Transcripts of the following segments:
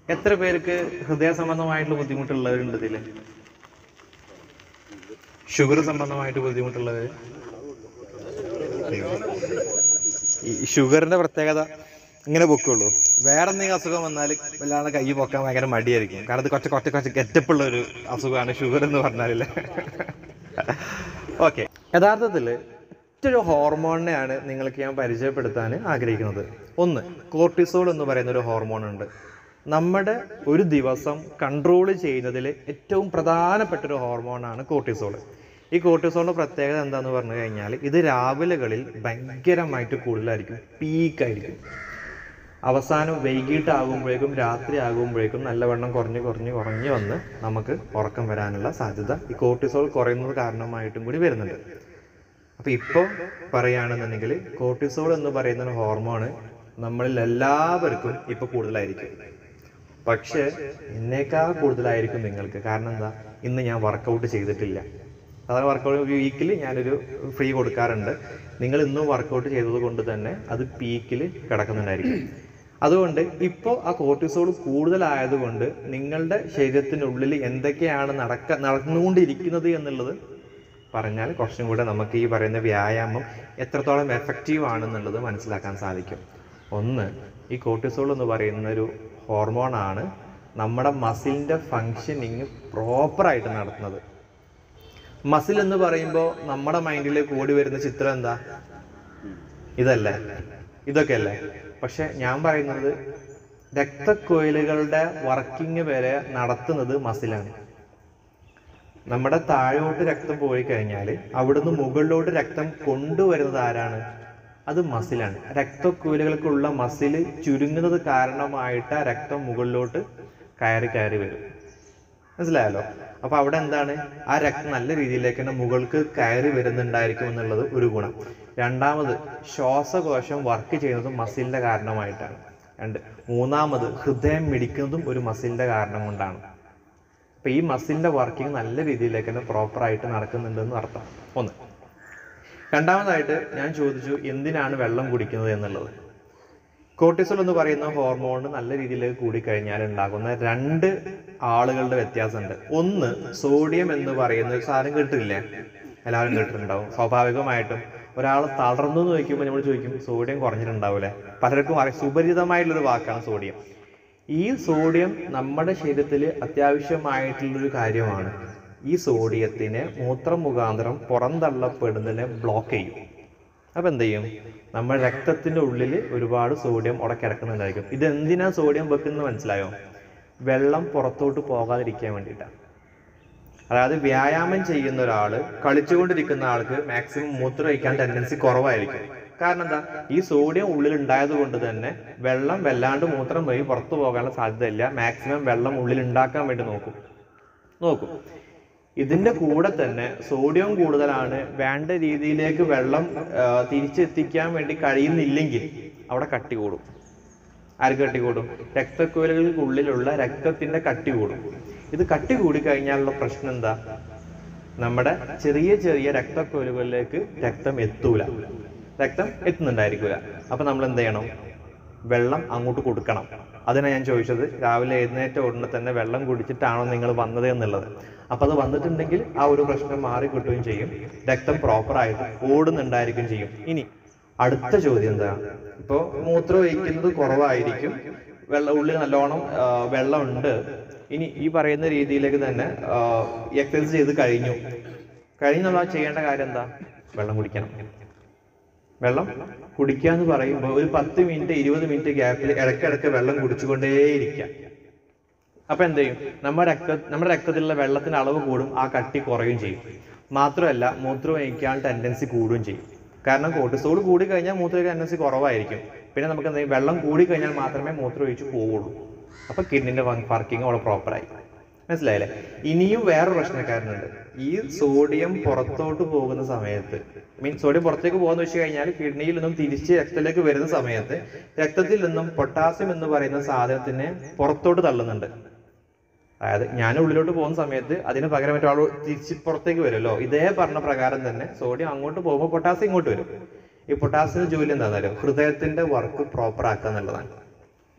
എത്ര പേർക്ക് ഹൃദയ സംബന്ധമായിട്ടുള്ള ബുദ്ധിമുട്ടുള്ളവരുണ്ട് ഇതില് ഷുഗർ സംബന്ധമായിട്ട് ബുദ്ധിമുട്ടുള്ളവർ ഈ ഷുഗറിന്റെ പ്രത്യേകത ഇങ്ങനെ പൊക്കുള്ളൂ വേറെ എന്തെങ്കിലും അസുഖം വന്നാൽ വല്ലാതെ കൈ പൊക്കാൻ ഭയങ്കര മടിയായിരിക്കും കാരണം ഇത് കുറച്ച് കുറച്ച് കുറച്ച് ഗെറ്റപ്പുള്ള ഒരു അസുഖമാണ് ഷുഗർ എന്ന് പറഞ്ഞാലല്ലേ ഓക്കെ യഥാർത്ഥത്തിൽ മറ്റൊരു ഹോർമോണിനെയാണ് നിങ്ങൾക്ക് ഞാൻ പരിചയപ്പെടുത്താൻ ആഗ്രഹിക്കുന്നത് ഒന്ന് കോർട്ടിസോൾ എന്ന് പറയുന്ന ഒരു ഹോർമോൺ ഉണ്ട് നമ്മുടെ ഒരു ദിവസം കൺട്രോൾ ചെയ്യുന്നതിൽ ഏറ്റവും പ്രധാനപ്പെട്ട ഒരു ഹോർമോണാണ് കോർട്ടിസോൾ ഈ കോർട്ടിസോളിന്റെ പ്രത്യേകത എന്താന്ന് പറഞ്ഞു കഴിഞ്ഞാൽ ഇത് രാവിലെകളിൽ ഭയങ്കരമായിട്ട് കൂടുതലായിരിക്കും പീക്കായിരിക്കും അവസാനം വൈകിട്ടാകുമ്പോഴേക്കും രാത്രി ആകുമ്പോഴേക്കും നല്ലവണ്ണം കുറഞ്ഞ് കുറഞ്ഞ് കുറഞ്ഞ് വന്ന് നമുക്ക് ഉറക്കം വരാനുള്ള സാധ്യത ഈ കോർട്ടിസോൾ കുറയുന്നത് കാരണമായിട്ടും കൂടി വരുന്നുണ്ട് അപ്പൊ ഇപ്പോൾ പറയുകയാണെന്നുണ്ടെങ്കിൽ കോർട്ടിസോൾ എന്ന് പറയുന്ന ഒരു ഹോർമോണ് നമ്മളിൽ എല്ലാവർക്കും ഇപ്പൊ കൂടുതലായിരിക്കും പക്ഷേ എന്നേക്കാൾ കൂടുതലായിരിക്കും നിങ്ങൾക്ക് കാരണം എന്താ ഇന്ന് ഞാൻ വർക്കൗട്ട് ചെയ്തിട്ടില്ല അതായത് വർക്കൗട്ട് വീക്കിൽ ഞാനൊരു ഫ്രീ കൊടുക്കാറുണ്ട് നിങ്ങൾ ഇന്നും വർക്കൗട്ട് ചെയ്തത് കൊണ്ട് തന്നെ അത് പീക്കിൽ കിടക്കുന്നുണ്ടായിരിക്കും അതുകൊണ്ട് ഇപ്പോൾ ആ കോർട്ടിസോൾ കൂടുതലായതുകൊണ്ട് നിങ്ങളുടെ ശരീരത്തിനുള്ളിൽ എന്തൊക്കെയാണ് നടക്ക നടന്നുകൊണ്ടിരിക്കുന്നത് എന്നുള്ളത് പറഞ്ഞാൽ കുറച്ചും കൂടെ നമുക്ക് ഈ പറയുന്ന വ്യായാമം എത്രത്തോളം എഫക്റ്റീവ് ആണെന്നുള്ളത് മനസ്സിലാക്കാൻ സാധിക്കും ഒന്ന് ഈ കോർട്ടിസോൾ എന്ന് പറയുന്ന ഒരു ഹോർമോണാണ് നമ്മുടെ മസിലിൻ്റെ ഫങ്ഷനിങ് പ്രോപ്പറായിട്ട് നടത്തുന്നത് മസിൽ എന്ന് പറയുമ്പോൾ നമ്മുടെ മൈൻഡിലേക്ക് ഓടി വരുന്ന ചിത്രം എന്താ ഇതല്ലേ ഇതൊക്കെ അല്ലേ പക്ഷെ ഞാൻ പറയുന്നത് രക്തക്കൊയിലുകളുടെ വർക്കിംഗ് വരെ നടത്തുന്നത് മസിലാണ് നമ്മുടെ താഴോട്ട് രക്തം പോയി കഴിഞ്ഞാൽ അവിടുന്ന് മുകളിലോട്ട് രക്തം കൊണ്ടുവരുന്നത് ആരാണ് അത് മസിലാണ് രക്തക്കുഴലുകൾക്കുള്ള മസിൽ ചുരുങ്ങുന്നത് കാരണമായിട്ട് ആ രക്തം മുകളിലോട്ട് കയറി കയറി വരും മനസ്സിലായല്ലോ അപ്പൊ അവിടെ എന്താണ് ആ രക്തം നല്ല രീതിയിലേക്ക് തന്നെ മുകൾക്ക് കയറി വരുന്നുണ്ടായിരിക്കും എന്നുള്ളത് ഒരു ഗുണം രണ്ടാമത് ശ്വാസകോശം വർക്ക് ചെയ്യുന്നതും മസിലിന്റെ കാരണമായിട്ടാണ് രണ്ട് മൂന്നാമത് ഹൃദയം മിടിക്കുന്നതും ഒരു മസിലിന്റെ കാരണം കൊണ്ടാണ് അപ്പൊ ഈ മസിലിന്റെ വർക്കിംഗ് നല്ല രീതിയിലേക്ക് തന്നെ പ്രോപ്പർ ആയിട്ട് നടക്കുന്നുണ്ടെന്ന് അർത്ഥം ഒന്ന് രണ്ടാമതായിട്ട് ഞാൻ ചോദിച്ചു എന്തിനാണ് വെള്ളം കുടിക്കുന്നത് എന്നുള്ളത് കോർട്ടിസോൾ എന്ന് പറയുന്ന ഹോർമോൺ നല്ല രീതിയിലേക്ക് കൂടിക്കഴിഞ്ഞാൽ ഉണ്ടാകുന്ന രണ്ട് ആളുകളുടെ വ്യത്യാസമുണ്ട് ഒന്ന് സോഡിയം എന്ന് പറയുന്ന ഒരു സാധനം കേട്ടിട്ടില്ലേ എല്ലാവരും കേട്ടിട്ടുണ്ടാവും സ്വാഭാവികമായിട്ടും ഒരാൾ തളർന്നു എന്ന് ചോദിക്കുമ്പോൾ നമ്മൾ ചോദിക്കും സോഡിയം കുറഞ്ഞിട്ടുണ്ടാവൂലേ പലർക്കും അറിയാം സുപരിചിതമായിട്ടുള്ളൊരു വാക്കാണ് സോഡിയം ഈ സോഡിയം നമ്മുടെ ശരീരത്തിൽ അത്യാവശ്യമായിട്ടുള്ളൊരു കാര്യമാണ് ഈ സോഡിയത്തിനെ മൂത്രം മുഖാന്തരം പുറന്തള്ളപ്പെടുന്നതിനെ ബ്ലോക്ക് ചെയ്യും അപ്പൊ എന്ത് ചെയ്യും നമ്മുടെ രക്തത്തിന്റെ ഉള്ളിൽ ഒരുപാട് സോഡിയം അവിടെ കിടക്കുന്നുണ്ടായിരിക്കും ഇത് എന്തിനാ സോഡിയം വെക്കുന്നത് മനസ്സിലായോ വെള്ളം പുറത്തോട്ട് പോകാതിരിക്കാൻ വേണ്ടിയിട്ടാണ് അതായത് വ്യായാമം ചെയ്യുന്ന ഒരാൾ കളിച്ചുകൊണ്ടിരിക്കുന്ന ആൾക്ക് മാക്സിമം മൂത്രമൊഴിക്കാൻ ടെൻഡൻസി കുറവായിരിക്കും കാരണം എന്താ ഈ സോഡിയം ഉള്ളിൽ ഉണ്ടായത് കൊണ്ട് തന്നെ വെള്ളം വല്ലാണ്ട് മൂത്രം വഴി പുറത്തു പോകാനുള്ള സാധ്യതയില്ല മാക്സിമം വെള്ളം ഉള്ളിൽ ഉണ്ടാക്കാൻ വേണ്ടി നോക്കും നോക്കും ഇതിന്റെ കൂടെ തന്നെ സോഡിയം കൂടുതലാണ് വേണ്ട രീതിയിലേക്ക് വെള്ളം ആ, തിരിച്ചെത്തിക്കാൻ വേണ്ടി കഴിയുന്നില്ലെങ്കിൽ അവിടെ കട്ടി കൂടും ആർക്ക് കട്ടി കൂടും രക്തക്കുഴലുകൾക്കുള്ളിലുള്ള രക്തത്തിന്റെ കട്ടി കൂടും ഇത് കട്ടി കൂടി കഴിഞ്ഞാലുള്ള പ്രശ്നം എന്താ നമ്മുടെ ചെറിയ ചെറിയ രക്തക്കുഴലുകളിലേക്ക് രക്തം എത്തൂല രക്തം എത്തുന്നുണ്ടായിരിക്കൂല അപ്പൊ നമ്മൾ എന്ത് ചെയ്യണം വെള്ളം അങ്ങോട്ട് കൊടുക്കണം അതിനാണ് ഞാൻ ചോദിച്ചത് രാവിലെ എഴുന്നേറ്റ ഉടനെ തന്നെ വെള്ളം കുടിച്ചിട്ടാണോ നിങ്ങൾ വന്നത് എന്നുള്ളത് അപ്പൊ അത് വന്നിട്ടുണ്ടെങ്കിൽ ആ ഒരു പ്രശ്നം മാറി കിട്ടുകയും ചെയ്യും രക്തം പ്രോപ്പർ ആയിട്ട് ഓടുന്നുണ്ടായിരിക്കും ചെയ്യും ഇനി അടുത്ത ചോദ്യം എന്താ ഇപ്പോ മൂത്രം ഒഴിക്കുന്നത് കുറവായിരിക്കും വെള്ളം ഉള്ളിൽ നല്ലോണം ആ, വെള്ളമുണ്ട് ഇനി ഈ പറയുന്ന രീതിയിലേക്ക് തന്നെ എക്സസൈസ് ചെയ്ത് കഴിഞ്ഞു കഴിഞ്ഞ് നമ്മൾ ചെയ്യേണ്ട കാര്യം എന്താ വെള്ളം കുടിക്കണം വെള്ളം കുടിക്കുക എന്ന് പറയുമ്പോൾ ഒരു പത്ത് മിനിറ്റ് ഇരുപത് മിനിറ്റ് ഗ്യാപ്പിൽ ഇടയ്ക്കിടയ്ക്ക് വെള്ളം കുടിച്ചുകൊണ്ടേയിരിക്കാം അപ്പൊ എന്ത് ചെയ്യും നമ്മുടെ രക്ത നമ്മുടെ രക്തത്തിലുള്ള വെള്ളത്തിന്റെ അളവ് കൂടും ആ കട്ടി കുറയുകയും ചെയ്യും മാത്രമല്ല മൂത്രം ഒഴിക്കാൻ ടെൻഡൻസി കൂടുകയും ചെയ്യും കാരണം കോർട്ടിസോൾ കൂടി കഴിഞ്ഞാൽ മൂത്രം ടെൻഡൻസി കുറവായിരിക്കും പിന്നെ നമുക്ക് എന്ത് ചെയ്യും വെള്ളം കൂടി കഴിഞ്ഞാൽ മാത്രമേ മൂത്രം ഒഴിച്ച് പോവുള്ളൂ അപ്പൊ കിഡ്നിന്റെ വർക്കിംഗ് അവിടെ പ്രോപ്പറായി മനസ്സിലായില്ലേ ഇനിയും വേറെ പ്രശ്നക്കാരനുണ്ട് ഈ സോഡിയം പുറത്തോട്ട് പോകുന്ന സമയത്ത് മീൻ സോഡിയം പുറത്തേക്ക് പോകുന്ന വെച്ച് കഴിഞ്ഞാൽ കിഡ്നിയിൽ നിന്നും തിരിച്ച് രക്തത്തിലേക്ക് വരുന്ന സമയത്ത് രക്തത്തിൽ നിന്നും പൊട്ടാസ്യം എന്ന് പറയുന്ന സാധനത്തിനെ പുറത്തോട്ട് തള്ളുന്നുണ്ട് അതായത് ഞാൻ ഉള്ളിലോട്ട് പോകുന്ന സമയത്ത് അതിന് പകരം മറ്റൊരാൾ തിരിച്ച് പുറത്തേക്ക് വരുമല്ലോ ഇതേ പറഞ്ഞ പ്രകാരം തന്നെ സോഡിയം അങ്ങോട്ട് പോകുമ്പോൾ പൊട്ടാസ്യം ഇങ്ങോട്ട് വരും ഈ പൊട്ടാസ്യത്തിന്റെ ജോലി എന്താണെന്നറിയോ ഹൃദയത്തിന്റെ വർക്ക് പ്രോപ്പർ ആക്കുക എന്നുള്ളതാണ്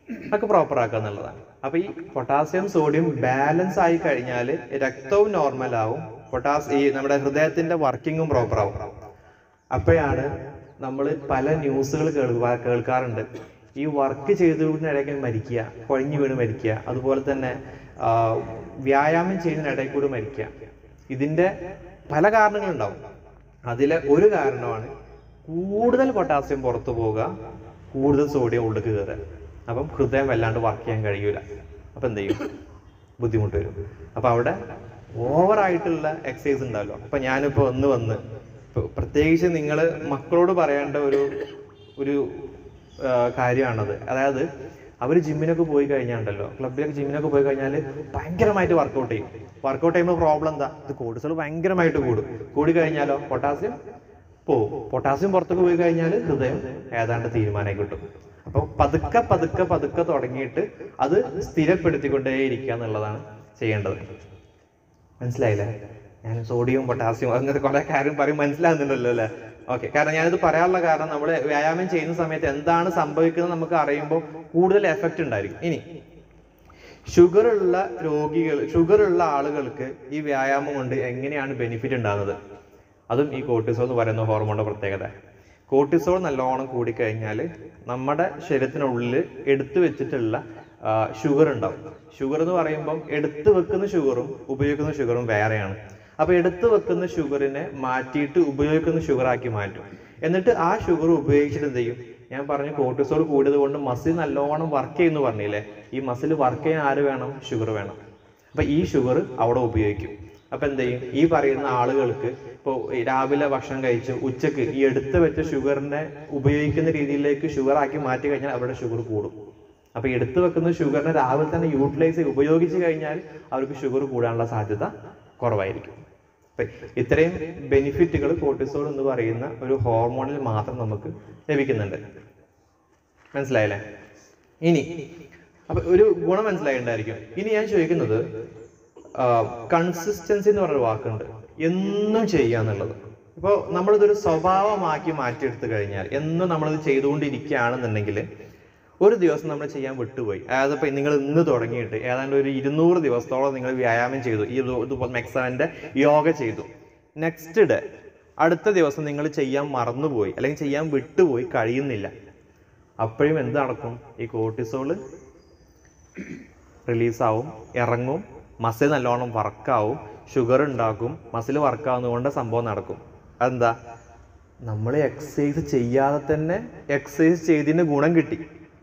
ഒക്കെ പ്രോപ്പർ ആക്കുക എന്നുള്ളതാണ് അപ്പൊ ഈ പൊട്ടാസ്യം സോഡിയം ബാലൻസ് ആയി കഴിഞ്ഞാൽ രക്തവും നോർമൽ ആവും പൊട്ടാസ് ഈ നമ്മുടെ ഹൃദയത്തിന്റെ വർക്കിങ്ങും പ്രോപ്പർ ആവും അപ്പോഴാണ് നമ്മൾ പല ന്യൂസുകൾ കേൾക്കുക കേൾക്കാറുണ്ട് ഈ വർക്ക് ചെയ്തുകൊണ്ടിനിടയ്ക്ക് മരിക്കുക കുഴഞ്ഞു വീണ് മരിക്കുക അതുപോലെ തന്നെ ആ, വ്യായാമം ചെയ്യുന്നതിനിടയിൽ കൂടി മരിക്കുക ഇതിന്റെ പല കാരണങ്ങളുണ്ടാവും അതിലെ ഒരു കാരണമാണ് കൂടുതൽ പൊട്ടാസ്യം പുറത്തു പോവുക കൂടുതൽ സോഡിയം ഉള്ളിലേക്ക് കയറുക അപ്പം ഹൃദയം വല്ലാണ്ട് വർക്ക് ചെയ്യാൻ കഴിയൂല അപ്പം എന്ത് ചെയ്യും ബുദ്ധിമുട്ട് വരും അപ്പം അവിടെ ഓവർ ആയിട്ടുള്ള എക്സസൈസ് ഉണ്ടാവല്ലോ അപ്പം ഞാനിപ്പോൾ ഒന്ന് വന്ന് ഇപ്പൊ പ്രത്യേകിച്ച് നിങ്ങൾ മക്കളോട് പറയേണ്ട ഒരു ഒരു ആ, കാര്യമാണത് അതായത് അവർ ജിമ്മിനൊക്കെ പോയി കഴിഞ്ഞാണ്ടല്ലോ ക്ലബിലൊക്കെ ജിമ്മിനൊക്കെ പോയി കഴിഞ്ഞാൽ ഭയങ്കരമായിട്ട് വർക്കൗട്ട് ചെയ്യും വർക്കൗട്ട് ചെയ്യുമ്പോൾ പ്രോബ്ലം എന്താ ഇത് കോർട്ടിസോൾ ഭയങ്കരമായിട്ട് കൂടും കൂടി കഴിഞ്ഞാലോ പൊട്ടാസ്യം പോവും പൊട്ടാസ്യം പുറത്തേക്ക് പോയി കഴിഞ്ഞാൽ ഹൃദയം ഏതാണ്ട് തീരുമാനമായി കിട്ടും അപ്പോൾ പതുക്കെ പതുക്കെ പതുക്കെ തുടങ്ങിയിട്ട് അത് സ്ഥിരപ്പെടുത്തിക്കൊണ്ടേയിരിക്കുക എന്നുള്ളതാണ് ചെയ്യേണ്ടത് മനസ്സിലായില്ലേ ഞാൻ സോഡിയം പൊട്ടാസ്യം അങ്ങനത്തെ കുറെ കാര്യം പറയും മനസ്സിലാകുന്നുണ്ടല്ലോ അല്ലേ ഓക്കെ കാരണം ഞാനിത് പറയാനുള്ള കാരണം നമ്മൾ വ്യായാമം ചെയ്യുന്ന സമയത്ത് എന്താണ് സംഭവിക്കുന്നത് നമുക്ക് അറിയുമ്പോൾ കൂടുതൽ എഫക്റ്റ് ഉണ്ടായിരിക്കും ഇനി ഷുഗർ ഉള്ള രോഗികൾ ഷുഗർ ഉള്ള ആളുകൾക്ക് ഈ വ്യായാമം കൊണ്ട് എങ്ങനെയാണ് ബെനിഫിറ്റ് ഉണ്ടാകുന്നത് അതും ഈ കോർട്ടിസോൾ എന്ന് പറയുന്ന ഹോർമോണിന്റെ പ്രത്യേകത കോർട്ടിസോൾ നല്ലോണം കൂടിക്കഴിഞ്ഞാൽ നമ്മുടെ ശരീരത്തിനുള്ളിൽ എടുത്തു വെച്ചിട്ടുള്ള ഷുഗർ ഉണ്ടാവും ഷുഗർ എന്ന് പറയുമ്പം എടുത്തു വെക്കുന്ന ഷുഗറും ഉപയോഗിക്കുന്ന ഷുഗറും വേറെയാണ് അപ്പൊ എടുത്തു വെക്കുന്ന ഷുഗറിനെ മാറ്റിയിട്ട് ഉപയോഗിക്കുന്ന ഷുഗറാക്കി മാറ്റും എന്നിട്ട് ആ ഷുഗർ ഉപയോഗിച്ചിട്ട് എന്ത് ചെയ്യും ഞാൻ പറഞ്ഞു കോർട്ടിസോൾ കൂടിയത് കൊണ്ട് മസിൽ നല്ലോണം വർക്ക് ചെയ്യുന്നു പറഞ്ഞില്ലേ ഈ മസിൽ വർക്ക് ചെയ്യാൻ ആര് വേണം ഷുഗർ വേണം അപ്പൊ ഈ ഷുഗർ അവിടെ ഉപയോഗിക്കും അപ്പൊ എന്ത് ചെയ്യും ഈ പറയുന്ന ആളുകൾക്ക് ഇപ്പോൾ രാവിലെ ഭക്ഷണം കഴിച്ച് ഉച്ചക്ക് ഈ എടുത്ത് വെച്ച ഷുഗറിനെ ഉപയോഗിക്കുന്ന രീതിയിലേക്ക് ഷുഗർ ആക്കി മാറ്റി കഴിഞ്ഞാൽ അവിടെ ഷുഗർ കൂടും അപ്പൊ എടുത്തു വെക്കുന്ന ഷുഗറിനെ രാവിലെ തന്നെ യൂട്ടിലൈസ് ഉപയോഗിച്ച് കഴിഞ്ഞാൽ അവർക്ക് ഷുഗർ കൂടാനുള്ള സാധ്യത കുറവായിരിക്കും അപ്പൊ ഇത്രയും ബെനിഫിറ്റുകൾ കോർട്ടിസോൾ എന്ന് പറയുന്ന ഒരു ഹോർമോണിൽ മാത്രം നമുക്ക് ലഭിക്കുന്നുണ്ട് മനസ്സിലായല്ലേ ഇനി അപ്പൊ ഒരു ഗുണം മനസ്സിലായിട്ടുണ്ടായിരിക്കും ഇനി ഞാൻ ചോദിക്കുന്നത് കൺസിസ്റ്റൻസി എന്ന് പറഞ്ഞൊരു വാക്കുണ്ട് എന്നും ചെയ്യുക എന്നുള്ളത് ഇപ്പോൾ നമ്മളിതൊരു സ്വഭാവമാക്കി മാറ്റിയെടുത്തു കഴിഞ്ഞാൽ എന്നും നമ്മളിത് ചെയ്തുകൊണ്ടിരിക്കുകയാണെന്നുണ്ടെങ്കിൽ ഒരു ദിവസം നമ്മൾ ചെയ്യാൻ വിട്ടുപോയി അതായത് ഇപ്പം നിങ്ങൾ ഇന്ന് തുടങ്ങിയിട്ട് ഏതാണ്ട് ഒരു ഇരുന്നൂറ് ദിവസത്തോളം നിങ്ങൾ വ്യായാമം ചെയ്തു ഈ ഇത് ഇതുപോലെ മെക്സവൻ്റെ യോഗ ചെയ്തു നെക്സ്റ്റ് ഡേ അടുത്ത ദിവസം നിങ്ങൾ ചെയ്യാൻ മറന്നുപോയി അല്ലെങ്കിൽ ചെയ്യാൻ വിട്ടുപോയി കഴിയുന്നില്ല അപ്പോഴും എന്ത് നടക്കും ഈ കോർട്ടിസോള് റിലീസാവും ഇറങ്ങും മസിൽ നല്ലോണം വർക്കാവും ഷുഗർ ഉണ്ടാക്കും മസിൽ വർക്കാവുന്നതുകൊണ്ട് സംഭവം നടക്കും അതെന്താ നമ്മൾ എക്സസൈസ് ചെയ്യാതെ തന്നെ എക്സസൈസ് ചെയ്തതിന് ഗുണം കിട്ടി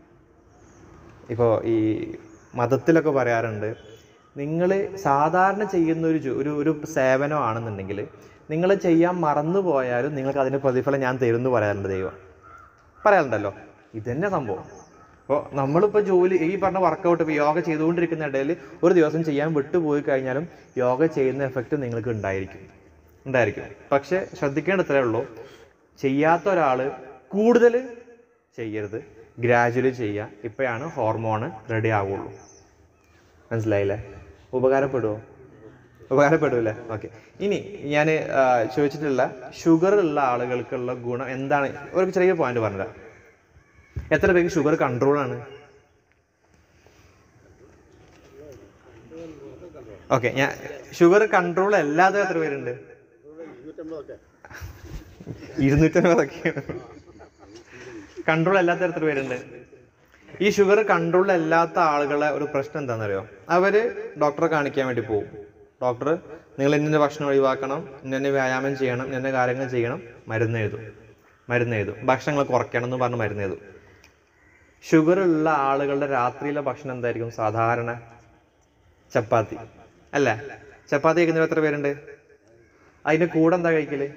ഇപ്പോൾ ഈ മതത്തിലൊക്കെ പറയാറുണ്ട് നിങ്ങൾ സാധാരണ ചെയ്യുന്ന ഒരു ജോ- ഒരു ഒരു സേവനമാണെന്നുണ്ടെങ്കിൽ നിങ്ങൾ ചെയ്യാൻ മറന്നു പോയാലും നിങ്ങൾക്ക് അതിന് പ്രതിഫലം ഞാൻ തരുമെന്ന് പറയാറുണ്ട് ദൈവം പറയാറുണ്ടല്ലോ ഇതന്നെ സംഭവം അപ്പോൾ നമ്മളിപ്പോൾ ജോലി ഈ പറഞ്ഞ വർക്കൗട്ട് ഇപ്പോൾ യോഗ ചെയ്തുകൊണ്ടിരിക്കുന്ന ഇടയിൽ ഒരു ദിവസം ചെയ്യാൻ വിട്ടുപോയി കഴിഞ്ഞാലും യോഗ ചെയ്യുന്ന എഫക്റ്റ് നിങ്ങൾക്ക് ഉണ്ടായിരിക്കും ഉണ്ടായിരിക്കും പക്ഷെ ശ്രദ്ധിക്കേണ്ടത്രേ ഉള്ളൂ ചെയ്യാത്ത ഒരാൾ കൂടുതൽ ചെയ്യരുത് ഗ്രാജുവലി ചെയ്യുക ഇപ്പോഴാണ് ഹോർമോണ് റെഡി ആവുള്ളൂ മനസ്സിലായില്ലേ ഉപകാരപ്പെടുമോ ഉപകാരപ്പെടൂല്ലേ ഓക്കെ ഇനി ഞാൻ ചോദിച്ചിട്ടുള്ള ഷുഗർ ഉള്ള ആളുകൾക്കുള്ള ഗുണം എന്താണ് ഒരു ചെറിയ പോയിന്റ് പറഞ്ഞുതരാം എത്ര പേർക്ക് ഷുഗർ കൺട്രോൾ ആണ് ഓക്കെ ഞാൻ ഷുഗർ കൺട്രോൾ അല്ലാതെ എത്ര പേരുണ്ട് ഇരുന്നൂറ്റമ്പതൊക്കെയാണ് കൺട്രോൾ അല്ലാത്ത എത്ര പേരുണ്ട് ഈ ഷുഗർ കൺട്രോൾ അല്ലാത്ത ആളുകളെ ഒരു പ്രശ്നം എന്താണെന്നറിയോ അവര് ഡോക്ടറെ കാണിക്കാൻ വേണ്ടി പോകും ഡോക്ടർ നിങ്ങൾ ഇന്ന ഭക്ഷണം ഒഴിവാക്കണം ഇന്ന വ്യായാമം ചെയ്യണം ഇന്ന കാര്യങ്ങൾ ചെയ്യണം മരുന്ന് എഴുതും മരുന്ന് എഴുതും ഭക്ഷണങ്ങൾ കുറയ്ക്കണം എന്ന് പറഞ്ഞ് മരുന്ന് എഴുതും ഷുഗർ ഉള്ള ആളുകളുടെ രാത്രിയിലെ ഭക്ഷണം എന്തായിരിക്കും സാധാരണ ചപ്പാത്തി അല്ലേ ചപ്പാത്തി കഴിക്കുന്നവർ എത്ര പേരുണ്ട് അതിന്റെ കൂടെ എന്താ കഴിക്കല്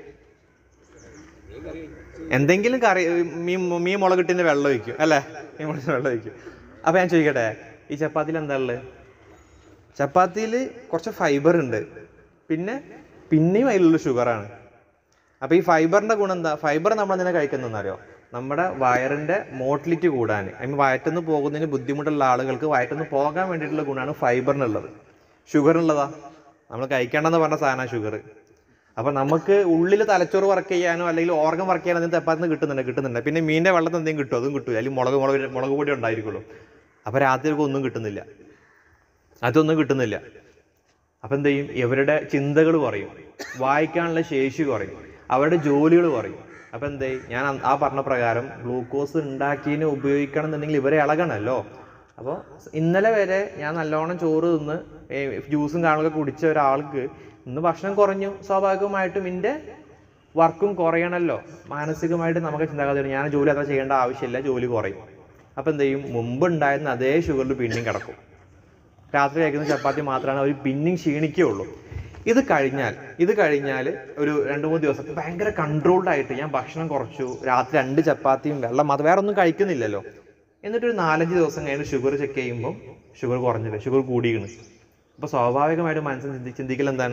എന്തെങ്കിലും കറി മീൻ മീൻ മുളകിട്ടിന്റെ വെള്ളം ഒഴിക്കും അല്ലേ മീൻ മുളകിന്റെ വെള്ളം ഒഴിക്കും അപ്പൊ ഞാൻ ചോദിക്കട്ടെ ഈ ചപ്പാത്തിയിൽ എന്താ ഉള്ളത് ചപ്പാത്തിയിൽ കുറച്ച് ഫൈബർ ഉണ്ട് പിന്നെ പിന്നെയും അതിലുള്ള ഷുഗറാണ് അപ്പൊ ഈ ഫൈബറിന്റെ ഗുണം എന്താ ഫൈബർ നമ്മൾ എന്തിനാ കഴിക്കുന്നറിയോ നമ്മുടെ വയറിന്റെ മോട്ടിലിറ്റി കൂടാൻ ഐ മീൻ വയറ്റുനിന്ന് പോകുന്നതിന് ബുദ്ധിമുട്ടുള്ള ആളുകൾക്ക് വയറ്റുനിന്ന് പോകാൻ വേണ്ടിയിട്ടുള്ള ഗുണമാണ് ഫൈബറിനുള്ളത് ഷുഗറിനുള്ളതാ നമ്മൾ കഴിക്കേണ്ടെന്ന് പറഞ്ഞ സാധനമാണ് ഷുഗർ അപ്പൊ നമുക്ക് ഉള്ളിൽ തലച്ചോറ് വർക്ക് ചെയ്യാനോ അല്ലെങ്കിൽ ഓർഗൻ വർക്ക് ചെയ്യാനോ എന്തെങ്കിലും തെപ്പാത്തിന് കിട്ടുന്നുണ്ട് കിട്ടുന്നുണ്ട് പിന്നെ മീനിന്റെ വെള്ളത്തിൽ എന്തെങ്കിലും കിട്ടും അതും കിട്ടും അല്ലെങ്കിൽ മുളക് മുളക് മുളക് പൊടി ഉണ്ടായിരിക്കുള്ളൂ അപ്പോൾ രാത്രിയൊക്കെ ഒന്നും കിട്ടുന്നില്ല അതൊന്നും കിട്ടുന്നില്ല അപ്പം എന്ത് ചെയ്യും ഇവരുടെ ചിന്തകൾ കുറയും വായിക്കാനുള്ള ശേഷി കുറയും അവരുടെ ജോലികൾ കുറയും അപ്പം എന്ത് ചെയ്യും ഞാൻ അന്ന് ആ പറഞ്ഞ പ്രകാരം ഗ്ലൂക്കോസ് ഉണ്ടാക്കിയതിന് ഉപയോഗിക്കണം എന്നുണ്ടെങ്കിൽ ഇവരെ ഇളകണമല്ലോ അപ്പോൾ ഇന്നലെ വരെ ഞാൻ നല്ലോണം ചോറ് തിന്ന് ഏ, ജ്യൂസും കാണുക കുടിച്ച ഒരാൾക്ക് ഇന്ന് ഭക്ഷണം കുറഞ്ഞു സ്വാഭാവികമായിട്ടും എൻ്റെ വർക്കും കുറയണമല്ലോ മാനസികമായിട്ട് നമുക്ക് ചിന്താഗതി വരും. ഞാൻ ജോലി അത്ര ചെയ്യേണ്ട ആവശ്യമില്ല ജോലി കുറയും അപ്പം എന്ത് ചെയ്യും മുമ്പ് ഉണ്ടായിരുന്ന അതേ ഷുഗറിൽ പിന്നെയും കിടക്കും രാത്രി കഴിക്കുന്ന ചപ്പാത്തി മാത്രമാണ് അവർ പിന്നെയും ക്ഷീണിക്കുകയുള്ളൂ ഇത് കഴിഞ്ഞാൽ ഇത് കഴിഞ്ഞാൽ ഒരു രണ്ട് മൂന്ന് ദിവസം ഭയങ്കര കൺട്രോൾഡ് ആയിട്ട് ഞാൻ ഭക്ഷണം കുറച്ചു രാത്രി രണ്ട് ചപ്പാത്തിയും വെള്ളം മാത്രം വേറെ ഒന്നും കഴിക്കുന്നില്ലല്ലോ എന്നിട്ട് ഒരു നാലഞ്ച് ദിവസം കഴിഞ്ഞ് ഷുഗർ ചെക്ക് ചെയ്യുമ്പോൾ ഷുഗർ കുറഞ്ഞില്ല ഷുഗർ കൂടിയാണ് അപ്പോൾ സ്വാഭാവികമായിട്ട് മനസ്സിൽ ചിന്തി ചിന്തിക്കൽ എന്താണ്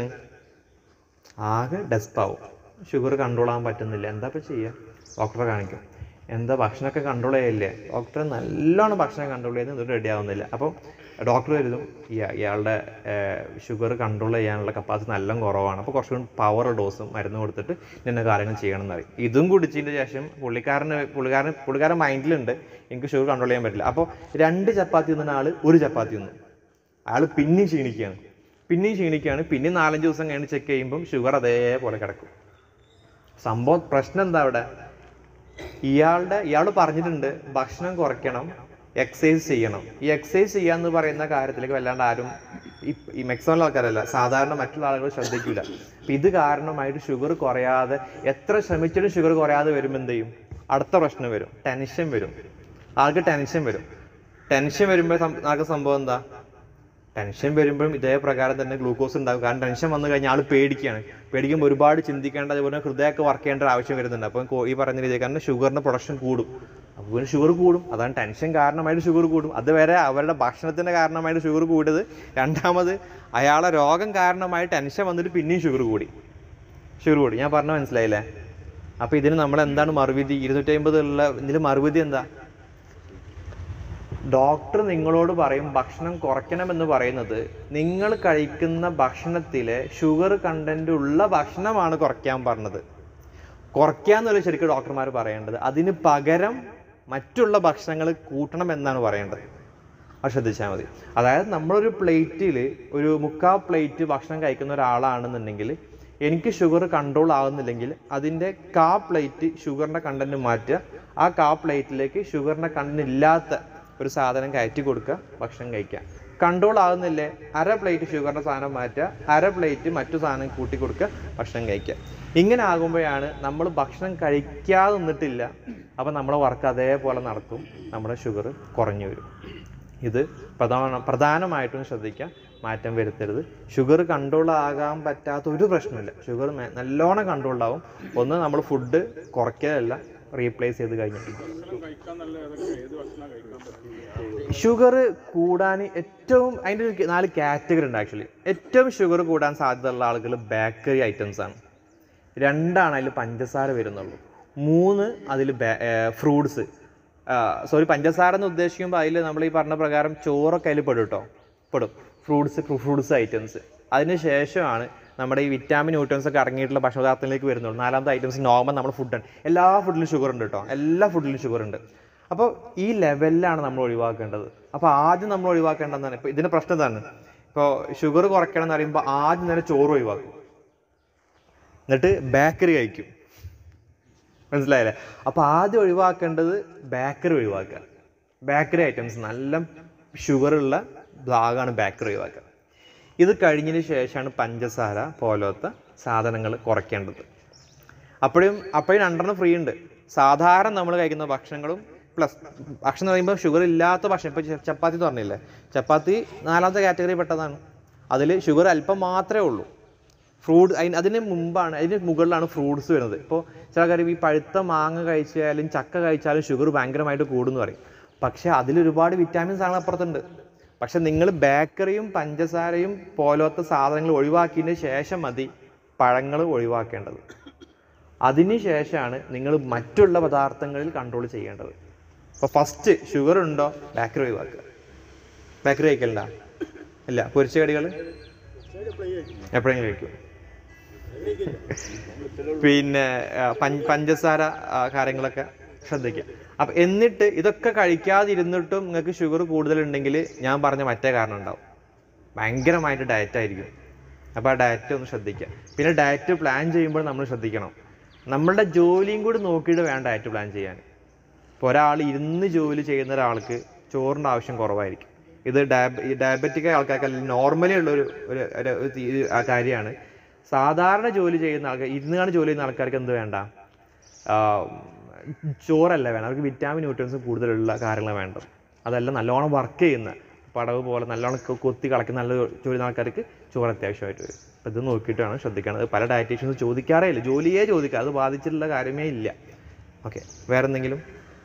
ആകെ ഡെസ്പാവും ഷുഗർ കൺട്രോൾ ആകാൻ പറ്റുന്നില്ല എന്താ ഇപ്പം ചെയ്യുക ഡോക്ടറെ കാണിക്കും എന്താ ഭക്ഷണമൊക്കെ കൺട്രോൾ ചെയ്യല്ലേ ഡോക്ടർ നല്ലോണം ഭക്ഷണം കൺട്രോൾ ചെയ്യുന്നത് ഇത് റെഡി ആവുന്നില്ല അപ്പം ഡോക്ടർ കരുതും ഇയാ- ഇയാളുടെ ഷുഗർ കൺട്രോൾ ചെയ്യാനുള്ള കപ്പാസിറ്റി നല്ല കുറവാണ് അപ്പോൾ കുറച്ചും കൂടി പവർ ഡോസും മരുന്ന് കൊടുത്തിട്ട് ഇന്ന കാര്യങ്ങൾ ചെയ്യണം എന്ന് പറയും ഇതും കുടിച്ചതിന് ശേഷം പുള്ളിക്കാരന് പുള്ളിക്കാരൻ പുള്ളിക്കാരൻ മൈൻഡിലുണ്ട് എനിക്ക് ഷുഗർ കൺട്രോൾ ചെയ്യാൻ പറ്റില്ല അപ്പോൾ രണ്ട് ചപ്പാത്തി തിന്നുന്ന ആൾ ഒരു ചപ്പാത്തി തിന്നു അയാൾ പിന്നെയും ക്ഷീണിക്കുകയാണ് പിന്നെയും ക്ഷീണിക്കുകയാണ് പിന്നെ നാലഞ്ച് ദിവസം കഴിഞ്ഞ് ചെക്ക് ചെയ്യുമ്പം ഷുഗർ അതേപോലെ കിടക്കും സംഭവം പ്രശ്നം എന്താ അവിടെ ഇയാളുടെ ഇയാൾ പറഞ്ഞിട്ടുണ്ട് ഭക്ഷണം കുറയ്ക്കണം എക്സസൈസ് ചെയ്യണം ഈ എക്സസൈസ് ചെയ്യാന്ന് പറയുന്ന കാര്യത്തിലേക്ക് വല്ലാണ്ട് ആരും ഈ ഈ മെക്സിമം ആൾക്കാരല്ല സാധാരണ മറ്റുള്ള ആളുകൾ ശ്രദ്ധിക്കില്ല അപ്പൊ ഇത് കാരണമായിട്ട് ഷുഗർ കുറയാതെ എത്ര ശ്രമിച്ചിട്ടും ഷുഗർ കുറയാതെ വരുമ്പോൾ എന്ത് ചെയ്യും അടുത്ത പ്രശ്നം വരും ടെൻഷൻ വരും ആൾക്ക് ടെൻഷൻ വരും ടെൻഷൻ വരുമ്പോൾ ആൾക്ക് സംഭവം എന്താ ടെൻഷൻ വരുമ്പോഴും ഇതേ പ്രകാരം തന്നെ ഗ്ലൂക്കോസ് ഉണ്ടാകും കാരണം ടെൻഷൻ വന്നു കഴിഞ്ഞാൽ ആൾ പേടിക്കുകയാണ് പേടിക്കുമ്പോൾ ഒരുപാട് ചിന്തിക്കേണ്ട അതുപോലെ ഹൃദയമൊക്കെ വർക്ക് ചെയ്യേണ്ട ഒരു ആവശ്യം വരുന്നുണ്ട് അപ്പം കോ- ഈ പറഞ്ഞ രീതിയിൽ കാരണം ഷുഗറിന്റെ പ്രൊഡക്ഷൻ കൂടും അപ്പോൾ പിന്നെ ഷുഗർ കൂടും അതാണ് ടെൻഷൻ കാരണമായിട്ട് ഷുഗർ കൂടും അതുവരെ അവരുടെ ഭക്ഷണത്തിന്റെ കാരണമായിട്ട് ഷുഗർ കൂടിയത് രണ്ടാമത് അയാളെ രോഗം കാരണമായി ടെൻഷൻ വന്നിട്ട് പിന്നെയും ഷുഗർ കൂടി ഷുഗർ കൂടി ഞാൻ പറഞ്ഞ മനസ്സിലായില്ലേ അപ്പോൾ ഇതിന് നമ്മൾ എന്താണ് മറുവിധി ഇരുന്നൂറ്റി അമ്പത് ഉള്ള ഇതിൽ മറുവിധി എന്താ ഡോക്ടർ നിങ്ങളോട് പറയും ഭക്ഷണം കുറയ്ക്കണമെന്ന് പറയുന്നത് നിങ്ങൾ കഴിക്കുന്ന ഭക്ഷണത്തിലെ ഷുഗർ കണ്ടന്റ് ഉള്ള ഭക്ഷണമാണ് കുറയ്ക്കാൻ പറഞ്ഞത് കുറയ്ക്കാന്നല്ല ശരിക്കും ഡോക്ടർമാർ പറയേണ്ടത് അതിന് പകരം മറ്റുള്ള ഭക്ഷണങ്ങൾ കൂട്ടണം എന്നാണ് പറയേണ്ടത് അത് ശ്രദ്ധിച്ചാൽ മതി അതായത് നമ്മളൊരു പ്ലേറ്റിൽ ഒരു മുക്കാ പ്ലേറ്റ് ഭക്ഷണം കഴിക്കുന്ന ഒരാളാണെന്നുണ്ടെങ്കിൽ എനിക്ക് ഷുഗർ കൺട്രോൾ ആകുന്നില്ലെങ്കിൽ അതിൻ്റെ കാ പ്ലേറ്റ് ഷുഗറിൻ്റെ കണ്ടന്റ് മാറ്റുക ആ കാ പ്ലേറ്റിലേക്ക് ഷുഗറിൻ്റെ കണ്ടന്റ് ഇല്ലാത്ത ഒരു സാധനം കയറ്റി കൊടുക്കുക ഭക്ഷണം കഴിക്കുക കൺട്രോൾ ആകുന്നില്ലേ അര പ്ലേറ്റ് ഷുഗറിൻ്റെ സാധനം മാറ്റുക അര പ്ലേറ്റ് മറ്റു സാധനം കൂട്ടി കൊടുക്കുക ഭക്ഷണം കഴിക്കുക ഇങ്ങനെ ആകുമ്പോഴാണ് നമ്മൾ ഭക്ഷണം കഴിക്കാതെ നിന്നിട്ടില്ല അപ്പം നമ്മുടെ വർക്ക് അതേപോലെ നടക്കും നമ്മുടെ ഷുഗർ കുറഞ്ഞു വരും ഇത് പ്രധാന പ്രധാനമായിട്ടും ശ്രദ്ധിക്കുക മാറ്റം വരുത്തരുത് ഷുഗർ കൺട്രോൾ ആകാൻ പറ്റാത്ത ഒരു പ്രശ്നമില്ല ഷുഗർ നല്ലോണം കൺട്രോൾ ആവും ഒന്ന് നമ്മൾ ഫുഡ് കുറയ്ക്കലല്ല റീപ്ലേസ് ചെയ്ത് കഴിഞ്ഞിട്ടുണ്ട് ഷുഗർ കൂടാൻ ഏറ്റവും അതിൻ്റെ ഒരു നാല് കാറ്റഗറി ഉണ്ട് ആക്ച്വലി ഏറ്റവും ഷുഗർ കൂടാൻ സാധ്യതയുള്ള ആളുകൾ ബേക്കറി ഐറ്റംസ് ആണ് രണ്ടാണ് അതിൽ പഞ്ചസാര വരുന്നുള്ളൂ മൂന്ന് അതിൽ ഫ്രൂട്ട്സ് സോറി പഞ്ചസാര എന്ന് ഉദ്ദേശിക്കുമ്പോൾ അതിൽ നമ്മൾ ഈ പറഞ്ഞ പ്രകാരം ചോറൊക്കെ അതിൽ പെടും കേട്ടോ പെടും ഫ്രൂട്ട്സ് ഫ്രൂട്ട്സ് ഐറ്റംസ് അതിന് ശേഷമാണ് നമ്മുടെ ഈ വിറ്റാമിൻ ന്യൂട്രൻസ് ഒക്കെ അടങ്ങിയിട്ടുള്ള ഭക്ഷണപദാർത്ഥത്തിലേക്ക് വരുന്നുള്ളൂ നാലാമത്തെ ഐറ്റംസ് നോർമൽ നമ്മുടെ ഫുഡാണ് എല്ലാ ഫുഡിലും ഷുഗർ ഉണ്ട് കേട്ടോ എല്ലാ ഫുഡിലും ഷുഗർ ഉണ്ട് അപ്പോൾ ഈ ലെവലിലാണ് നമ്മൾ ഒഴിവാക്കേണ്ടത് അപ്പോൾ ആദ്യം നമ്മൾ ഒഴിവാക്കേണ്ടതാണ് ഇപ്പോൾ ഇതിൻ്റെ പ്രശ്നം എന്താണ് ഇപ്പോൾ ഷുഗർ കുറയ്ക്കണം എന്ന് പറയുമ്പോൾ ആദ്യം തന്നെ ചോറ് ഒഴിവാക്കും എന്നിട്ട് ബേക്കറി കഴിക്കും മനസ്സിലായില്ലേ അപ്പോൾ ആദ്യം ഒഴിവാക്കേണ്ടത് ബേക്കറി ഒഴിവാക്കുക ബേക്കറി ഐറ്റംസ് നല്ല ഷുഗറുള്ള ഭാഗമാണ് ബേക്കറി ഒഴിവാക്കുക ഇത് കഴിഞ്ഞതിന് ശേഷമാണ് പഞ്ചസാര പോലത്തെ സാധനങ്ങൾ കുറയ്ക്കേണ്ടത് അപ്പോഴും അപ്പോഴും രണ്ടെണ്ണം ഫ്രീ ഉണ്ട് സാധാരണ നമ്മൾ കഴിക്കുന്ന ഭക്ഷണങ്ങളും പ്ലസ് ഭക്ഷണം എന്ന് പറയുമ്പോൾ ഷുഗർ ഇല്ലാത്ത ഭക്ഷണം ഇപ്പോൾ ചപ്പാത്തി എന്ന് പറഞ്ഞില്ലേ ചപ്പാത്തി നാലാമത്തെ കാറ്റഗറി പെട്ടതാണ് അതിൽ ഷുഗർ അല്പം മാത്രമേ ഉള്ളൂ ഫ്രൂട്ട് അതിന് അതിന് മുമ്പാണ് അതിന് മുകളിലാണ് ഫ്രൂട്ട്സ് വരുന്നത് ഇപ്പോൾ ചില കാര്യം ഈ പഴുത്ത മാങ്ങ കഴിച്ചാലും ചക്ക കഴിച്ചാലും ഷുഗർ ഭയങ്കരമായിട്ട് കൂടുമെന്ന് പറയും പക്ഷേ അതിലൊരുപാട് വിറ്റാമിൻസ് ആണ് അപ്പുറത്തുണ്ട് പക്ഷെ നിങ്ങൾ ബേക്കറിയും പഞ്ചസാരയും പോലത്തെ സാധനങ്ങൾ ഒഴിവാക്കിയതിന് ശേഷം മതി പഴങ്ങൾ ഒഴിവാക്കേണ്ടത് അതിന് ശേഷമാണ് നിങ്ങൾ മറ്റുള്ള പദാർത്ഥങ്ങളിൽ കൺട്രോൾ ചെയ്യേണ്ടത് അപ്പോൾ ഫസ്റ്റ് ഷുഗർ ഉണ്ടോ ബേക്കറി ഒഴിവാക്കുക ബേക്കറി കഴിക്കലുണ്ടോ ഇല്ല പൊരിച്ച കടികൾ എപ്പോഴെങ്കിലും കഴിക്കും പിന്നെ ആ, പഞ്ച- പഞ്ചസാര ആ, കാര്യങ്ങളൊക്കെ ശ്രദ്ധിക്കുക അപ്പം എന്നിട്ട് ഇതൊക്കെ കഴിക്കാതിരുന്നിട്ടും നിങ്ങൾക്ക് ഷുഗർ കൂടുതലുണ്ടെങ്കിൽ ഞാൻ പറഞ്ഞ മറ്റേ കാരണം ഉണ്ടാവും ഭയങ്കരമായിട്ട് ഡയറ്റ് ആയിരിക്കും അപ്പോൾ ആ ഡയറ്റ് ഒന്ന് ശ്രദ്ധിക്കുക പിന്നെ ഡയറ്റ് പ്ലാൻ ചെയ്യുമ്പോൾ നമ്മൾ ശ്രദ്ധിക്കണം നമ്മളുടെ ജോലിയും കൂടി നോക്കിയിട്ട് വേണം ഡയറ്റ് പ്ലാൻ ചെയ്യാൻ ഇപ്പോൾ ഒരാൾ ഇരുന്ന് ജോലി ചെയ്യുന്ന ഒരാൾക്ക് ചോറിൻ്റെ ആവശ്യം കുറവായിരിക്കും ഇത് ഡയബ ഈ ഡയബറ്റിക് ആൾക്കാർക്ക് അല്ലെങ്കിൽ നോർമലി ഉള്ളൊരു ഒരു ഒരു ഒരു തീ- ആ കാര്യമാണ് സാധാരണ ജോലി ചെയ്യുന്ന ആൾക്കാർ ഇരുന്നാണ് ജോലി ചെയ്യുന്ന ആൾക്കാർക്ക് എന്ത് വേണ്ട ആ, ചോറല്ല വേണം അവർക്ക് വിറ്റാമിൻ ന്യൂട്രിയൻസ് കൂടുതലുള്ള കാര്യങ്ങൾ വേണ്ടത് അതല്ല നല്ലോണം വർക്ക് ചെയ്യുന്ന പടവ് പോലെ നല്ലോണം കൊ- കൊത്തി കളക്കുന്ന നല്ല ജോലി ചെയ്യുന്ന ആൾക്കാർക്ക് ചോറ് അത്യാവശ്യമായിട്ട് വരും അപ്പോൾ ഇത് നോക്കിയിട്ട് വേണം ശ്രദ്ധിക്കണം അത് പല ഡയറ്റീഷ്യൻസ് ചോദിക്കാറേ ഇല്ല ജോലിയേ ചോദിക്കുക അത് ബാധിച്ചിട്ടുള്ള കാര്യമേ ഇല്ല ഓക്കെ വേറെ എന്തെങ്കിലും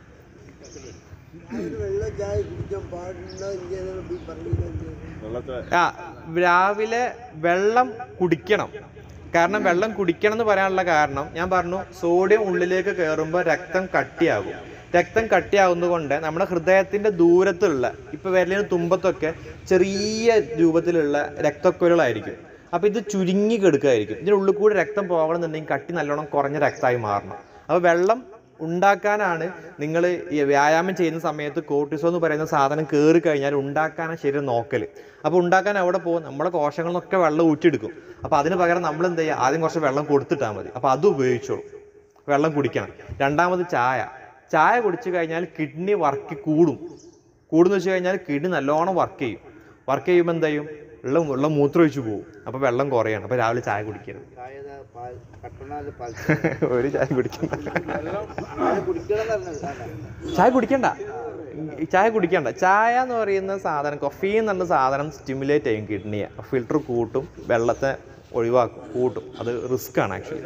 അതിന് വെള്ളം ചായ കുടിക്കാൻ പാടില്ല ഇങ്ങനെ പറഞ്ഞില്ല ആ രാവിലെ വെള്ളം കുടിക്കണം കാരണം വെള്ളം കുടിക്കണം എന്ന് പറയാനുള്ള കാരണം ഞാൻ പറഞ്ഞു സോഡിയം ഉള്ളിലേക്ക് കയറുമ്പോൾ രക്തം കട്ടിയാകും രക്തം കട്ടിയാകുന്നത് കൊണ്ട് നമ്മുടെ ഹൃദയത്തിന്റെ ദൂരത്തുള്ള ഇപ്പൊ വിരലിന് തുമ്പത്തൊക്കെ ചെറിയ രൂപത്തിലുള്ള രക്തക്കുഴലായിരിക്കും അപ്പൊ ഇത് ചുരുങ്ങി കിടക്കുകയായിരിക്കും ഇതിനുള്ളിൽ കൂടി രക്തം പോകണമെന്നുണ്ടെങ്കിൽ കട്ടി നല്ലോണം കുറഞ്ഞ രക്തമായി മാറണം അപ്പൊ വെള്ളം ഉണ്ടാക്കാനാണ് നിങ്ങൾ ഈ വ്യായാമം ചെയ്യുന്ന സമയത്ത് കോർട്ടിസോ എന്ന് പറയുന്ന സാധനം കയറി കഴിഞ്ഞാൽ ഉണ്ടാക്കാനാണ് ശരീരം നോക്കൽ അപ്പോൾ ഉണ്ടാക്കാൻ അവിടെ പോകും നമ്മുടെ കോശങ്ങളിൽ നിന്നൊക്കെ വെള്ളം ഊറ്റിയെടുക്കും അപ്പോൾ അതിന് പകരം നമ്മൾ എന്ത് ചെയ്യുക ആദ്യം കുറച്ച് വെള്ളം കൊടുത്തിട്ടാൽ മതി അപ്പോൾ അത് ഉപയോഗിച്ചോളൂ വെള്ളം കുടിക്കണം രണ്ടാമത് ചായ ചായ കുടിച്ചു കഴിഞ്ഞാൽ കിഡ്നി വർക്ക് കൂടും കൂടുന്നു വെച്ച് കഴിഞ്ഞാൽ കിഡ്നി നല്ലോണം വർക്ക് ചെയ്യും വർക്ക് ചെയ്യുമ്പോൾ എന്താ ചെയ്യും വെള്ളം വെള്ളം മൂത്രമൊഴിച്ച് പോകും അപ്പോൾ വെള്ളം കുറയാണ് അപ്പോൾ രാവിലെ ചായ കുടിക്കരുത് ചായ പാൽ കട്ടണാല് പാൽ ഒരു ചായ കുടിക്കണ്ട അത് കുടിക്കണം പറഞ്ഞത് അതാ. ചായ കുടിക്കണ്ട ഈ ചായ കുടിക്കണ്ട ചായ എന്ന് പറയുന്ന സാധനം കൊഫീൻ എന്നുള്ള സാധനം സ്റ്റിമുലേറ്റ് ചെയ്യും കിഡ്നിയെ ഫിൽട്ടർ കൂട്ടും വെള്ളത്തെ ഒഴിവാക്കും കൂട്ടും അത് റിസ്ക് ആണ് ആക്ച്വലി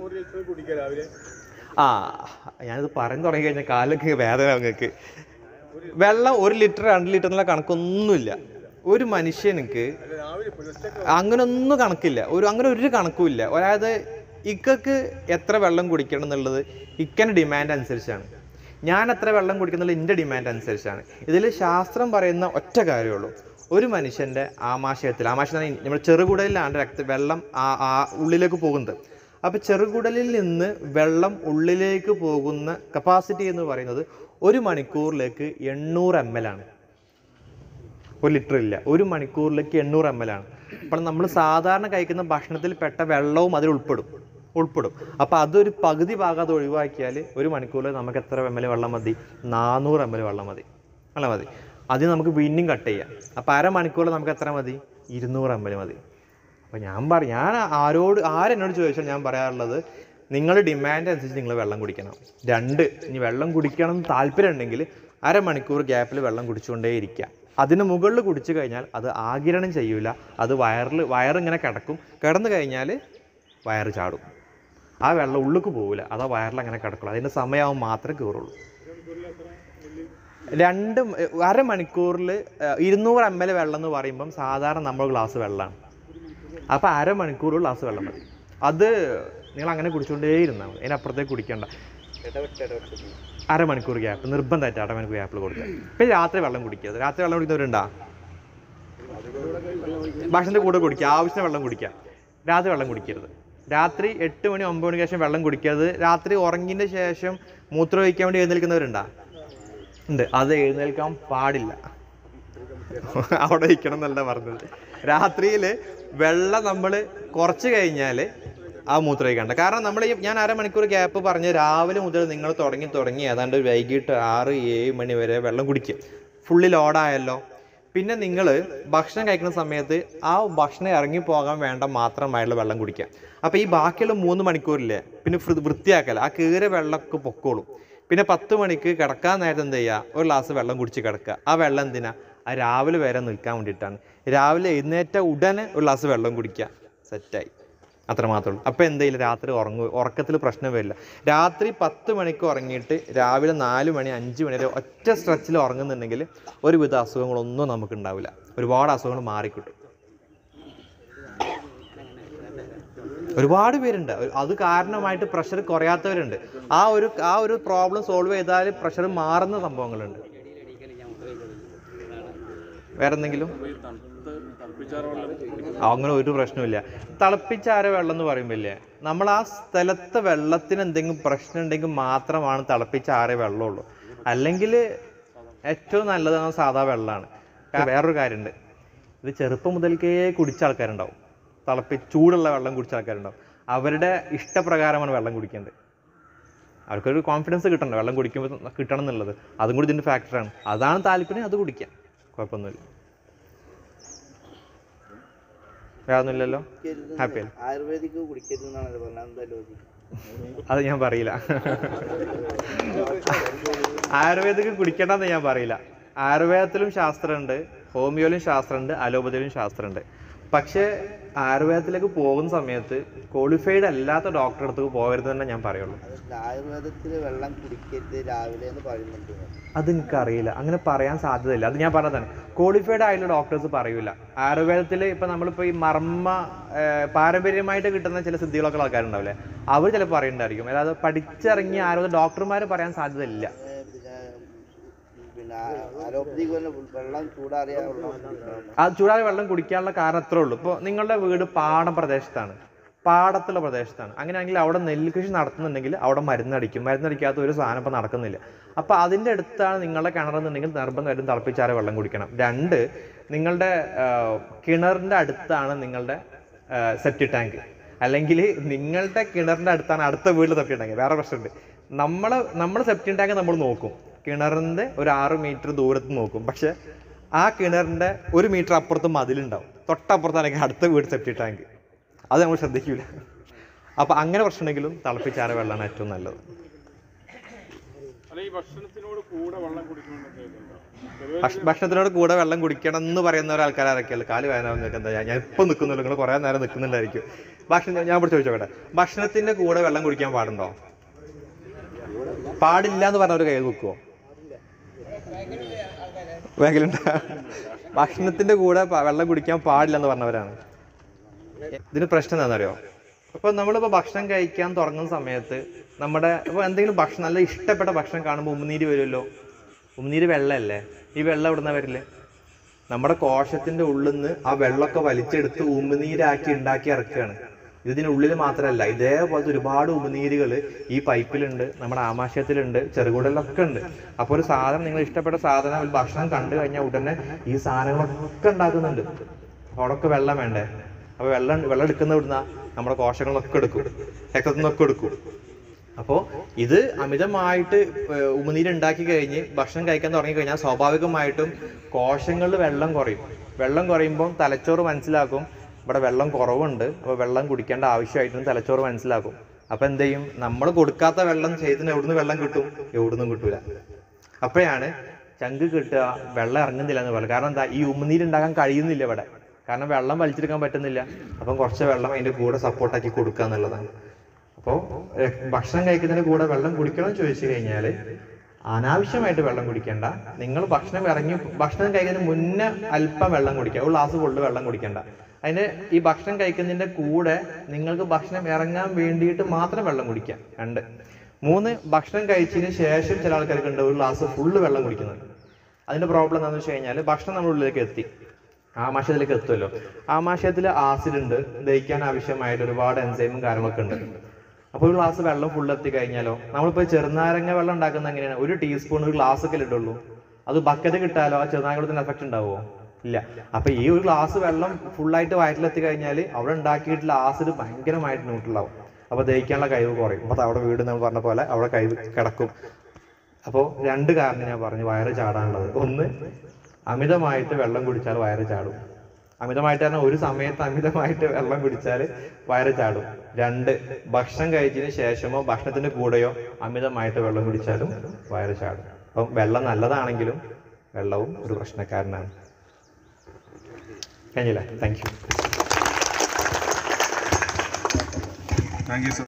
ആ ഞാനിത് പറഞ്ഞു തുടങ്ങി കഴിഞ്ഞാൽ കാലൊക്കെ വേദന നിങ്ങൾക്ക് വെള്ളം ഒരു ലിറ്റർ രണ്ട് ലിറ്റർ എന്നുള്ള കണക്കൊന്നുമില്ല ഒരു മനുഷ്യനിക്ക് അങ്ങനൊന്നും കണക്കില്ല ഒരു അങ്ങനെ ഒരു കണക്കുമില്ല അതായത് ഇക്കക്ക് എത്ര വെള്ളം കുടിക്കണം എന്നുള്ളത് ഇക്കൻ്റെ ഡിമാൻഡ് അനുസരിച്ചാണ് ഞാൻ എത്ര വെള്ളം കുടിക്കുന്നുള്ള എൻ്റെ ഡിമാൻഡ് അനുസരിച്ചാണ് ഇതിൽ ശാസ്ത്രം പറയുന്ന ഒറ്റ കാര്യമുള്ളൂ ഒരു മനുഷ്യൻ്റെ ആമാശയത്തിൽ ആമാശയം എന്ന് പറഞ്ഞാൽ നമ്മുടെ ചെറുകുടലിലാണ് രക്ത വെള്ളം ആ ആ ഉള്ളിലേക്ക് പോകുന്നത് അപ്പോൾ ചെറുകുടലിൽ നിന്ന് വെള്ളം ഉള്ളിലേക്ക് പോകുന്ന കപ്പാസിറ്റി എന്ന് പറയുന്നത് ഒരു മണിക്കൂറിലേക്ക് എണ്ണൂറ് എം എൽ ആണ് ഒരു ലിറ്റർ ഇല്ല ഒരു മണിക്കൂറിലേക്ക് എണ്ണൂറ് എം എൽ ആണ് അപ്പോൾ നമ്മൾ സാധാരണ കഴിക്കുന്ന ഭക്ഷണത്തിൽ പെട്ട വെള്ളവും അതിൽ ഉൾപ്പെടും ഉൾപ്പെടും അപ്പോൾ അതൊരു പകുതി ഭാഗം അത് ഒഴിവാക്കിയാൽ ഒരു മണിക്കൂറിൽ നമുക്ക് എത്ര എം എൽ വെള്ളം മതി നാനൂറ് എം എൽ വെള്ളം മതി വെള്ളം മതി അത് നമുക്ക് വീണ്ടും കട്ട് ചെയ്യാം അപ്പോൾ അരമണിക്കൂറിൽ നമുക്ക് എത്ര മതി ഇരുന്നൂറ് എം എൽ മതി അപ്പോൾ ഞാൻ പറ ഞാൻ ആരോട് ആരെന്നോട് ചോദിച്ചാൽ ഞാൻ പറയാറുള്ളത് നിങ്ങളുടെ ഡിമാൻഡ് അനുസരിച്ച് നിങ്ങൾ വെള്ളം കുടിക്കണം രണ്ട് ഇനി വെള്ളം കുടിക്കണം എന്ന് താല്പര്യം ഉണ്ടെങ്കിൽ അരമണിക്കൂർ ഗ്യാപ്പിൽ വെള്ളം കുടിച്ചുകൊണ്ടേ ഇരിക്കുക അതിന് മുകളിൽ കുടിച്ചു കഴിഞ്ഞാൽ അത് ആകിരണം ചെയ്യൂല അത് വയറിൽ വയറിങ്ങനെ കിടക്കും കിടന്നു കഴിഞ്ഞാൽ വയറ് ചാടും ആ വെള്ളം ഉള്ളിക്ക് പോകില്ല അത് ആ വയറിൽ അങ്ങനെ കിടക്കുള്ളൂ അതിൻ്റെ സമയമാകുമ്പോൾ മാത്രമേ കയറുള്ളൂ രണ്ട് മ- അരമണിക്കൂറിൽ ഇരുന്നൂറ് എം എൽ വെള്ളം എന്ന് പറയുമ്പം സാധാരണ നമ്മൾ ഗ്ലാസ് വെള്ളമാണ് അപ്പോൾ അരമണിക്കൂർ ഗ്ലാസ് വെള്ളം മതി അത് നിങ്ങൾ അങ്ങനെ കുടിച്ചുകൊണ്ടേ ഇരുന്നാൽ മതി അതിനപ്പുറത്തേക്ക് കുടിക്കണ്ട ഇടവിട്ട് ഇടവിട്ട് പോകും. അരമണിക്കൂർ ഗ്യാപ്പ് നിർബന്ധമായിട്ട് അരമണിക്കൂർ ഗ്യാപ്പിൽ കൊടുക്കുക പിന്നെ രാത്രി വെള്ളം കുടിക്കരുത് രാത്രി വെള്ളം കുടിക്കുന്നവരുണ്ടാ ഭക്ഷണത്തിന്റെ കൂടെ കുടിക്കുക ആവശ്യത്തിന് വെള്ളം കുടിക്കുക രാത്രി വെള്ളം കുടിക്കരുത് രാത്രി എട്ട് മണി ഒമ്പത് മണിക്ക് ശേഷം വെള്ളം കുടിക്കരുത് രാത്രി ഉറങ്ങിയതിന് ശേഷം മൂത്രം ഒഴിക്കാൻ വേണ്ടി എഴുന്നേൽക്കുന്നവരുണ്ടാ ഉണ്ട് അത് എഴുന്നേൽക്കാൻ പാടില്ല അവിടെ ഇരിക്കണം എന്നല്ല പറഞ്ഞത് രാത്രിയിൽ വെള്ളം നമ്മൾ കുറച്ച് കഴിഞ്ഞാൽ ആ മൂത്രമൊഴിക്കണ്ട കാരണം നമ്മൾ ഈ ഞാൻ അരമണിക്കൂർ ഗ്യാപ്പ് പറഞ്ഞ് രാവിലെ മുതൽ നിങ്ങൾ തുടങ്ങി തുടങ്ങി ഏതാണ്ട് ഒരു വൈകിട്ട് ആറ് ഏഴ് മണി വരെ വെള്ളം കുടിക്കും ഫുള്ളി ലോഡായല്ലോ പിന്നെ നിങ്ങൾ ഭക്ഷണം കഴിക്കുന്ന സമയത്ത് ആ ഭക്ഷണം ഇറങ്ങി പോകാൻ വേണ്ട മാത്രമായുള്ള വെള്ളം കുടിക്കുക അപ്പോൾ ഈ ബാക്കിയുള്ള മൂന്ന് മണിക്കൂറില്ലേ പിന്നെ വൃ- വൃത്തിയാക്കല ആ കീറിയ വെള്ളമൊക്കെ പൊക്കോളും പിന്നെ പത്ത് മണിക്ക് കിടക്കാൻ നേരത്തെ എന്ത് ചെയ്യുക ഒരു ഗ്ലാസ് വെള്ളം കുടിച്ച് കിടക്കുക ആ വെള്ളം എന്തിനാ ആ രാവിലെ വരെ നിൽക്കാൻ വേണ്ടിയിട്ടാണ് രാവിലെ എഴുന്നേറ്റ ഉടനെ ഒരു ഗ്ലാസ് വെള്ളം കുടിക്കുക സെറ്റായി അത്ര മാത്രമേ ഉള്ളൂ അപ്പോൾ എന്തെങ്കിലും രാത്രി ഉറങ്ങു ഉറക്കത്തിൽ പ്രശ്നം വരില്ല രാത്രി പത്ത് മണിക്ക് ഉറങ്ങിയിട്ട് രാവിലെ നാല് മണി അഞ്ച് മണി വരെ ഒറ്റ സ്ട്രെച്ചിൽ ഉറങ്ങുന്നുണ്ടെങ്കിൽ ഒരുവിധ അസുഖങ്ങളൊന്നും നമുക്ക് ഉണ്ടാവില്ല ഒരുപാട് അസുഖങ്ങൾ മാറിക്കിട്ടും ഒരുപാട് പേരുണ്ട് ഒരു- അത് കാരണമായിട്ട് പ്രഷർ കുറയാത്തവരുണ്ട് ആ ഒരു ആ ഒരു പ്രോബ്ലം സോൾവ് ചെയ്താൽ പ്രഷർ മാറുന്ന സംഭവങ്ങളുണ്ട് വേറെ എന്തെങ്കിലും അങ്ങനെ ഒരു പ്രശ്നമില്ല തിളപ്പിച്ചാര വെള്ളം എന്ന് പറയുമ്പില്ലേ നമ്മൾ ആ സ്ഥലത്തെ വെള്ളത്തിന് എന്തെങ്കിലും പ്രശ്നം ഉണ്ടെങ്കിൽ മാത്രമാണ് തിളപ്പിച്ചാറിയ വെള്ളമുള്ളൂ അല്ലെങ്കിൽ ഏറ്റവും നല്ലതാണ് സാധാ വെള്ളമാണ് കാരണം വേറൊരു കാര്യമുണ്ട് ഇത് ചെറുപ്പം മുതൽക്കേ കുടിച്ച ആൾക്കാരുണ്ടാവും തിളപ്പി ചൂടുള്ള വെള്ളം കുടിച്ച ആൾക്കാരുണ്ടാവും അവരുടെ ഇഷ്ടപ്രകാരമാണ് വെള്ളം കുടിക്കേണ്ടത് അവർക്കൊരു കോൺഫിഡൻസ് കിട്ടണം വെള്ളം കുടിക്കുമ്പോൾ കിട്ടണം എന്നുള്ളത് അതും കൂടി ഇതിൻ്റെ ഫാക്ടറാണ് അതാണ് താല്പര്യം അത് കുടിക്കാം കുഴപ്പമൊന്നുമില്ല വേറൊന്നുമില്ലല്ലോ ഹാപ്പി അല്ലേ ആയുർവേദിക് കുടിക്കരുത് എന്നാണ് പറഞ്ഞത് എന്താ ലോജിക്ക് അത് ഞാൻ പറയില്ല ആയുർവേദിക് കുടിക്കണ്ടെന്ന് ഞാൻ പറയില്ല ആയുർവേദത്തിലും ശാസ്ത്രമുണ്ട് ഹോമിയോയിലും ശാസ്ത്രമുണ്ട് അലോപ്പതിയിലും ശാസ്ത്രമുണ്ട് പക്ഷേ ആയുർവേദത്തിലേക്ക് പോകുന്ന സമയത്ത് ക്വാളിഫൈഡ് അല്ലാത്ത ഡോക്ടറെ അടുത്ത് പോകരുത് തന്നെ ഞാൻ പറയുള്ളൂ അതല്ല ആയുർവേദത്തിൽ വെള്ളം കുടിക്കരുത് രാവിലെ എന്ന് പറയുന്നുണ്ട് അത് എനിക്കറിയില്ല അങ്ങനെ പറയാൻ സാധ്യതയില്ല അത് ഞാൻ പറഞ്ഞതാണ് ക്വാളിഫൈഡ് ആയിട്ടുള്ള ഡോക്ടേഴ്സ് പറയൂല ആയുർവേദത്തിൽ ഇപ്പൊ നമ്മളിപ്പോ ഈ മർമ്മ ഏർ, പാരമ്പര്യമായിട്ട് കിട്ടുന്ന ചില സിദ്ധികളൊക്കെ ഉള്ള ആൾക്കാരുണ്ടാവില്ലേ അവർ ചിലപ്പോൾ പറയുന്നുണ്ടായിരിക്കും അല്ലാതെ പഠിച്ചിറങ്ങിയ ആയുർവേദ ഡോക്ടർമാർ പറയാൻ സാധ്യതയില്ല ഏ, പിന്നെ പിന്നെ അലോപ്പതിക്ക് വല്ല വെള്ളം ചൂടാറിയ വെള്ളം കുടിക്കണം. ആ ചൂടായ വെള്ളം കുടിക്കാനുള്ള കാരണം അത്രേ ഉള്ളൂ ഇപ്പോൾ നിങ്ങളുടെ വീട് പാടം പ്രദേശത്താണ് പാടത്തുള്ള പ്രദേശത്താണ് അങ്ങനെയാണെങ്കിൽ അവിടെ നെൽകൃഷി നടത്തുന്നുണ്ടെങ്കിൽ അവിടെ മരുന്നടിക്കും മരുന്നടിക്കാത്ത ഒരു സാധനം ഇപ്പം നടക്കുന്നില്ല അപ്പോൾ അതിൻ്റെ അടുത്താണ് നിങ്ങളുടെ കിണറെന്നുണ്ടെങ്കിൽ നിർബന്ധമായിട്ടും തിളപ്പിച്ചാറ് വെള്ളം കുടിക്കണം രണ്ട് നിങ്ങളുടെ ആ, കിണറിൻ്റെ അടുത്താണ് നിങ്ങളുടെ സെപ്റ്റി ടാങ്ക് അല്ലെങ്കിൽ നിങ്ങളുടെ കിണറിൻ്റെ അടുത്താണ് അടുത്ത വീട്ടിൽ സെപ്റ്റി ടാങ്ക് വേറെ പ്രശ്നമുണ്ട് നമ്മളെ നമ്മുടെ സെപ്റ്റി ടാങ്ക് നമ്മൾ നോക്കും കിണറിൻ്റെ ഒരു ആറ് മീറ്റർ ദൂരത്ത് നോക്കും പക്ഷെ ആ കിണറിൻ്റെ ഒരു മീറ്റർ അപ്പുറത്ത് മതിലുണ്ടാവും തൊട്ടപ്പുറത്താണെങ്കിൽ അടുത്ത വീട് സെപ്റ്റി ടാങ്ക് അത് നമ്മൾ ശ്രദ്ധിക്കൂല അപ്പോൾ അങ്ങനെ പ്രശ്നമുണ്ടെങ്കിലും തിളപ്പിച്ചാറ് വെള്ളമാണ് ഏറ്റവും നല്ലത് അല്ല ഈ ഭക്ഷണത്തിനോട് കൂടെ വെള്ളം കുടിക്കണമെന്നൊക്കെ ഇതുണ്ടോ? പൊതുവെ ഭക്ഷ- ഭക്ഷണത്തിനോട് കൂടെ വെള്ളം കുടിക്കണം എന്ന് പറയുന്ന ഒരാൾക്കാർ ആരൊക്കെയല്ല കാല് വേദന എന്താ ഞാൻ ഇപ്പം നിൽക്കുന്നുള്ളൂ നിങ്ങൾ കുറേ നേരം നിൽക്കുന്നുണ്ടായിരിക്കും ഭക്ഷണം ഞാൻ ഇവിടെ ചോദിച്ചോട്ടെ ഭക്ഷണത്തിന്റെ കൂടെ വെള്ളം കുടിക്കാൻ പാടുണ്ടോ പാടില്ല എന്ന് പറഞ്ഞവർ കൈ വെക്കുവോ ബാങ്കിലുണ്ട് ഭക്ഷണത്തിന്റെ കൂടെ പ- വെള്ളം കുടിക്കാൻ പാടില്ല എന്ന് പറഞ്ഞവരാണ് ഇതിന് പ്രശ്നം എന്താണെന്നറിയോ ഇപ്പൊ നമ്മളിപ്പോ ഭക്ഷണം കഴിക്കാൻ തുടങ്ങുന്ന സമയത്ത് നമ്മുടെ ഇപ്പൊ എന്തെങ്കിലും ഭക്ഷണം നല്ല ഇഷ്ടപ്പെട്ട ഭക്ഷണം കാണുമ്പോൾ ഉമിനീര് വരുമല്ലോ ഉമിനീര് വെള്ളമല്ലേ ഈ വെള്ളം എവിടുന്ന വരില്ലേ നമ്മുടെ കോശത്തിന്റെ ഉള്ളിൽ നിന്ന് ആ വെള്ളമൊക്കെ വലിച്ചെടുത്ത് ഉമിനീരാക്കി ഉണ്ടാക്കി ഇറക്കുകയാണ് ഇതിനുള്ളിൽ മാത്രമല്ല ഇതേപോലത്തെ ഒരുപാട് ഉമിനീരുകൾ ഈ പൈപ്പിലുണ്ട് നമ്മുടെ ആമാശയത്തിലുണ്ട് ചെറുകുടലിലൊക്കെ ഉണ്ട് അപ്പോൾ ഒരു സാധനം നിങ്ങൾ ഇഷ്ടപ്പെട്ട സാധനം ഒരു ഭക്ഷണം കണ്ടു കഴിഞ്ഞാൽ ഉടനെ ഈ സാധനങ്ങളൊക്കെ ഉണ്ടാക്കുന്നുണ്ട് അവിടൊക്കെ വെള്ളം വേണ്ടേ അപ്പൊ വെള്ളം വെള്ളം എടുക്കുന്ന ഇവിടുന്ന നമ്മുടെ കോശങ്ങളൊക്കെ എടുക്കും രക്തത്തിൽ നിന്നൊക്കെ എടുക്കും അപ്പോൾ ഇത് അമിതമായിട്ട് ഏർ ഉമിനീര് ഉണ്ടാക്കി കഴിഞ്ഞ് ഭക്ഷണം കഴിക്കാൻ തുടങ്ങി കഴിഞ്ഞാൽ സ്വാഭാവികമായിട്ടും കോശങ്ങളിൽ വെള്ളം കുറയും വെള്ളം കുറയുമ്പോൾ തലച്ചോറ് മനസ്സിലാക്കും ഇവിടെ വെള്ളം കുറവുണ്ട് അപ്പോൾ വെള്ളം കുടിക്കേണ്ട ആവശ്യമായിട്ടും തലച്ചോറ് മനസ്സിലാക്കും അപ്പോൾ എന്ത് ചെയ്യും നമ്മൾ കൊടുക്കാത്ത വെള്ളം ചെയ്തിന് എവിടുന്ന് വെള്ളം കിട്ടും എവിടുന്നും കിട്ടൂല അപ്പോഴാണ് ചങ്ക് കിട്ടുക വെള്ളം ഇറങ്ങുന്നില്ല എന്ന് പറയുന്നത് കാരണം എന്താ ഈ ഉമിനീര് ഉണ്ടാക്കാൻ കഴിയുന്നില്ല ഇവിടെ കാരണം വെള്ളം വലിച്ചെടുക്കാൻ പറ്റുന്നില്ല അപ്പം കുറച്ച് വെള്ളം അതിന്റെ കൂടെ സപ്പോർട്ടാക്കി കൊടുക്കുക എന്നുള്ളതാണ് അപ്പോൾ ഭക്ഷണം കഴിക്കുന്നതിന് കൂടെ വെള്ളം കുടിക്കണം എന്ന് ചോദിച്ചു കഴിഞ്ഞാൽ അനാവശ്യമായിട്ട് വെള്ളം കുടിക്കേണ്ട നിങ്ങൾ ഭക്ഷണം ഇറങ്ങി ഭക്ഷണം കഴിക്കുന്നതിന് മുന്നേ അല്പം വെള്ളം കുടിക്കുക ഒരു ഗ്ലാസ് ഫുള്ള് വെള്ളം കുടിക്കേണ്ട അതിന് ഈ ഭക്ഷണം കഴിക്കുന്നതിന്റെ കൂടെ നിങ്ങൾക്ക് ഭക്ഷണം ഇറങ്ങാൻ വേണ്ടിയിട്ട് മാത്രം വെള്ളം കുടിക്കാം രണ്ട് മൂന്ന് ഭക്ഷണം കഴിച്ചതിന് ശേഷം ചില ആൾക്കാർക്ക് ഉണ്ട് ഒരു ഗ്ലാസ് ഫുള്ള് വെള്ളം കുടിക്കുന്നത് അതിന്റെ പ്രോബ്ലം എന്താണെന്ന് വെച്ച് കഴിഞ്ഞാൽ ഭക്ഷണം നമ്മുടെ ഉള്ളിലേക്ക് എത്തി ആമാശയത്തിലേക്ക് എത്തുമല്ലോ ആമാശയത്തിൽ ആസിഡ് ഉണ്ട് ദഹിക്കാൻ ആവശ്യമായിട്ട് ഒരുപാട് എൻസൈമും കാര്യങ്ങളൊക്കെ ഉണ്ട് അപ്പോൾ ഒരു ഗ്ലാസ് വെള്ളം ഫുൾ എത്തി കഴിഞ്ഞാലോ നമ്മളിപ്പോൾ ചെറുനാരങ്ങ വെള്ളം ഉണ്ടാക്കുന്ന എങ്ങനെയാണ് ഒരു ടീസ്പൂൺ ഒരു ഗ്ലാസ് ഒക്കെ ഇട്ടുള്ളൂ അത് ബക്കറ്റ് കിട്ടാലോ ആ ചെറുനാരങ്ങത്തിന് എഫക്ട് ഉണ്ടാവുമോ ഇല്ല അപ്പൊ ഈ ഒരു ഗ്ലാസ് വെള്ളം ഫുള്ളായിട്ട് വയറ്റിലെത്തി കഴിഞ്ഞാൽ അവിടെ ഉണ്ടാക്കിയിട്ടുള്ള ആസിഡ് ഭയങ്കരമായിട്ട് ന്യൂട്രലാവും അപ്പൊ ദഹിക്കാനുള്ള കഴിവ് കുറയും അപ്പൊ അവിടെ വീട് നമ്മൾ പറഞ്ഞ പോലെ അവിടെ കഴിവ് കിടക്കും അപ്പോൾ രണ്ട് കാരണം ഞാൻ പറഞ്ഞു വയറ് ചാടാനുള്ളത് ഒന്ന് അമിതമായിട്ട് വെള്ളം കുടിച്ചാൽ വയറ് ചാടും അമിതമായിട്ട് പറഞ്ഞാൽ ഒരു സമയത്ത് അമിതമായിട്ട് വെള്ളം കുടിച്ചാൽ വയറ് ചാടും രണ്ട് ഭക്ഷണം കഴിച്ചതിന് ശേഷമോ ഭക്ഷണത്തിന്റെ കൂടെയോ അമിതമായിട്ട് വെള്ളം കുടിച്ചാലും വയറ് ചാടും അപ്പം വെള്ളം നല്ലതാണെങ്കിലും വെള്ളവും ഒരു പ്രശ്നക്കാരനാണ് കഴിഞ്ഞില്ല thank you thank you sir